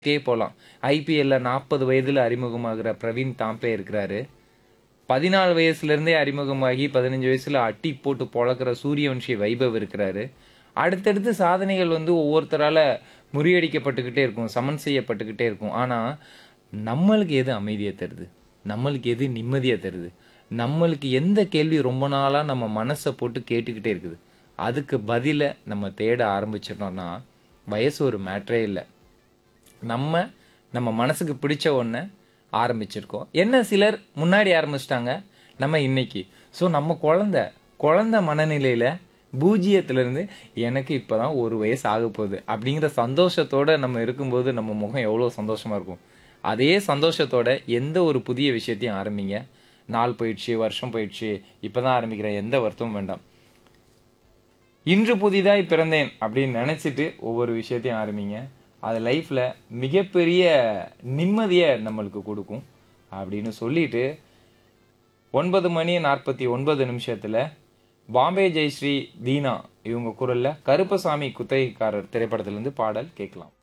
தே போகலாம் ஐபிஎல்ல நாற்பது வயதில் அறிமுகமாகிற பிரவீன் தாம்பே இருக்கிறாரு பதினாலு வயசுலேருந்தே அறிமுகமாகி பதினஞ்சு வயசில் அட்டி போட்டு பொழக்கிற சூரியவன்ஷி வைபவ் இருக்கிறாரு அடுத்தடுத்து சாதனைகள் வந்து ஒவ்வொருத்தரால் முறியடிக்கப்பட்டுக்கிட்டே இருக்கும் சமன் செய்யப்பட்டுக்கிட்டே இருக்கும் ஆனால் நம்மளுக்கு எது அமைதியை தருது நம்மளுக்கு எது நிம்மதியை தருது நம்மளுக்கு எந்த கேள்வி ரொம்ப நாளாக நம்ம மனசை போட்டு கேட்டுக்கிட்டே இருக்குது அதுக்கு பதிலை நம்ம தேட ஆரம்பிச்சிட்டோம்னா வயசு ஒரு மேட்ரே இல்லை நம்ம நம்ம மனசுக்கு பிடிச்ச ஒன்றை ஆரம்பிச்சிருக்கோம் என்ன சிலர் முன்னாடி ஆரம்பிச்சிட்டாங்க நம்ம இன்னைக்கு ஸோ நம்ம குழந்த குழந்த மனநிலையில் பூஜ்ஜியத்திலேருந்து எனக்கு இப்போ தான் ஒரு வயசு ஆக போகுது அப்படிங்கிற சந்தோஷத்தோட நம்ம இருக்கும்போது நம்ம முகம் எவ்வளோ சந்தோஷமாக இருக்கும் அதே சந்தோஷத்தோட எந்த ஒரு புதிய விஷயத்தையும் ஆரம்பிங்க நாள் போயிடுச்சு வருஷம் போயிடுச்சு இப்போ தான் ஆரம்பிக்கிறேன் எந்த வருத்தமும் வேண்டாம் இன்று புதிதாய் பிறந்தேன் அப்படின்னு நினச்சிட்டு ஒவ்வொரு விஷயத்தையும் ஆரம்பிங்க அது லைஃப்பில் மிகப்பெரிய நிம்மதியை நம்மளுக்கு கொடுக்கும் அப்படின்னு சொல்லிட்டு ஒன்பது மணி நாற்பத்தி ஒன்பது நிமிஷத்தில் பாம்பே ஜெயஸ்ரீ தீனா இவங்க குரலில் கருப்பசாமி குத்தகைக்காரர் திரைப்படத்திலேருந்து பாடல் கேட்கலாம்